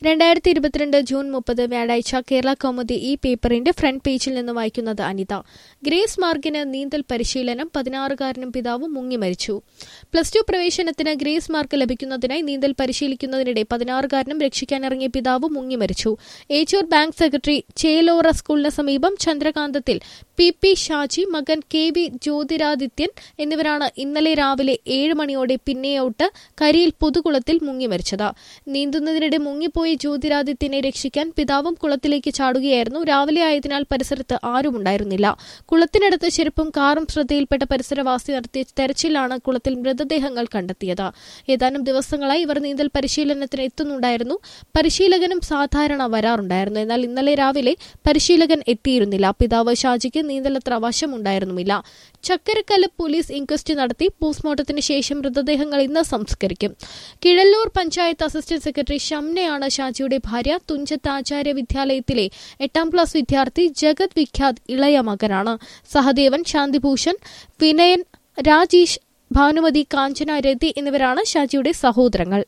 രണ്ടായിരത്തി ഇരുപത്തിരണ്ട് ജൂൺ മുപ്പത് വ്യാഴാഴ്ച കേരള കൗമുദി ഈ പേപ്പറിന്റെ ഫ്രണ്ട് പേജിൽ നിന്ന് വായിക്കുന്നത് അനിത ഗ്രേസ് മാർക്കിന് നീന്തൽ പരിശീലനം പതിനാറുകാരനും പിതാവും മുങ്ങി മരിച്ചു പ്ലസ് ടു പ്രവേശനത്തിന് ഗ്രേസ് മാർക്ക് ലഭിക്കുന്നതിനായി നീന്തൽ പരിശീലിക്കുന്നതിനിടെ പതിനാറുകാരനും രക്ഷിക്കാനിറങ്ങിയ പിതാവും മുങ്ങി മരിച്ചു ഏച്ചൂർ ബാങ്ക് സെക്രട്ടറി ചേലോറ സ്കൂളിന് സമീപം ചന്ദ്രകാന്തത്തിൽ പി പി ഷാജി മകൻ കെ വി ജ്യോതിരാദിത്യൻ എന്നിവരാണ് ഇന്നലെ രാവിലെ ഏഴ് മണിയോടെ പിന്നെയോട്ട് കരിയിൽ പൊതുകുളത്തിൽ മുങ്ങി മരിച്ചത് നീന്തുന്നതിനിടെ മുങ്ങിപ്പോയ ജ്യോതിരാദിത്യനെ രക്ഷിക്കാൻ പിതാവും കുളത്തിലേക്ക് ചാടുകയായിരുന്നു രാവിലെ ആയതിനാൽ പരിസരത്ത് ആരുമുണ്ടായിരുന്നില്ല കുളത്തിനടുത്ത് ചെരുപ്പും കാറും ശ്രദ്ധയിൽപ്പെട്ട പരിസരവാസി നടത്തിയ തെരച്ചിലാണ് കുളത്തിൽ മൃതദേഹങ്ങൾ കണ്ടെത്തിയത് ഏതാനും ദിവസങ്ങളായി ഇവർ നീന്തൽ പരിശീലനത്തിന് എത്തുന്നുണ്ടായിരുന്നു പരിശീലകനും സാധാരണ വരാറുണ്ടായിരുന്നു എന്നാൽ ഇന്നലെ രാവിലെ പരിശീലകൻ എത്തിയിരുന്നില്ല പിതാവ് ഷാജിക്ക് നീന്തലത്ര വശമുണ്ടായിരുന്നുമില്ല ചക്കരക്കല്ല് പോലീസ് ഇൻക്വസ്റ്റ് നടത്തി പോസ്റ്റ്മോർട്ടത്തിന് ശേഷം മൃതദേഹങ്ങൾ ഇന്ന് സംസ്കരിക്കും കിഴല്ലൂർ പഞ്ചായത്ത് അസിസ്റ്റന്റ് സെക്രട്ടറി ഷംനയാണ് ഷാജിയുടെ ഭാര്യ തുഞ്ചത്ത് ആചാര്യ വിദ്യാലയത്തിലെ എട്ടാം ക്ലാസ് വിദ്യാർത്ഥി ജഗത് വിഖ്യാത് ഇളയ മകനാണ് സഹദേവൻ ശാന്തിഭൂഷൺ വിനയൻ രാജീഷ് ഭാനുമതി കാഞ്ചന രതി എന്നിവരാണ് ഷാജിയുടെ സഹോദരങ്ങൾ